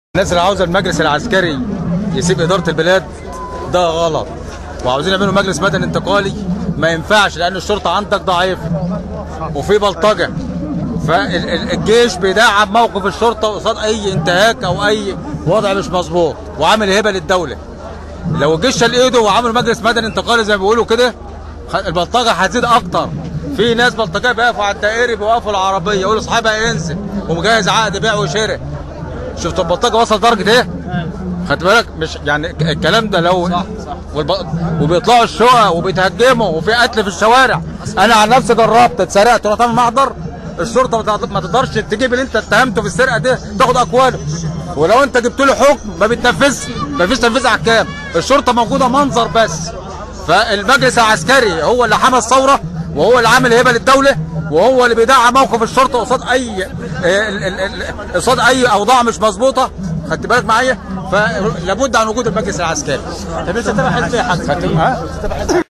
الناس اللي عاوزه المجلس العسكري يسيب اداره البلاد ده غلط وعاوزين يعملوا مجلس مدني انتقالي ما ينفعش لان الشرطه عندك ضعيفه وفي بلطجه فالجيش بيدعم موقف الشرطه قصاد اي انتهاك او اي وضع مش مظبوط وعامل هبه للدوله لو الجيش شال ايده وعمل مجلس مدني انتقالي زي ما بيقولوا كده خ- البلطجه هتزيد اكتر في ناس بلطجيه بيقفوا على الدائري بيوقفوا العربيه يقولوا اصحابها انزل ومجهز عقد بيع وشراء شفت البلطجه وصل درجه ايه؟ خدت بالك مش يعني ك- الكلام ده لو صح صح والب... وبيطلعوا الشقق وبيتهجموا وفي قتل في الشوارع انا عن نفسي جربت اتسرقت رحت اعمل محضر الشرطه ما تقدر- ما تقدرش تجيب اللي انت اتهمته في السرقه دي تاخد اقواله ولو انت جبت له حكم ما بيتنفذش ما فيش تنفيذ احكام الشرطه موجوده منظر بس فالمجلس العسكري هو اللي حمى الثوره وهو اللي عامل هبه للدوله وهو اللي بيدعم موقف الشرطه قصاد اي ال- ال- ال- قصاد اي اوضاع مش مظبوطه خدت بالك معايا فلابد عن وجود المجلس العسكري طب انت تابع حزب ايه يا حاج؟ خدت ها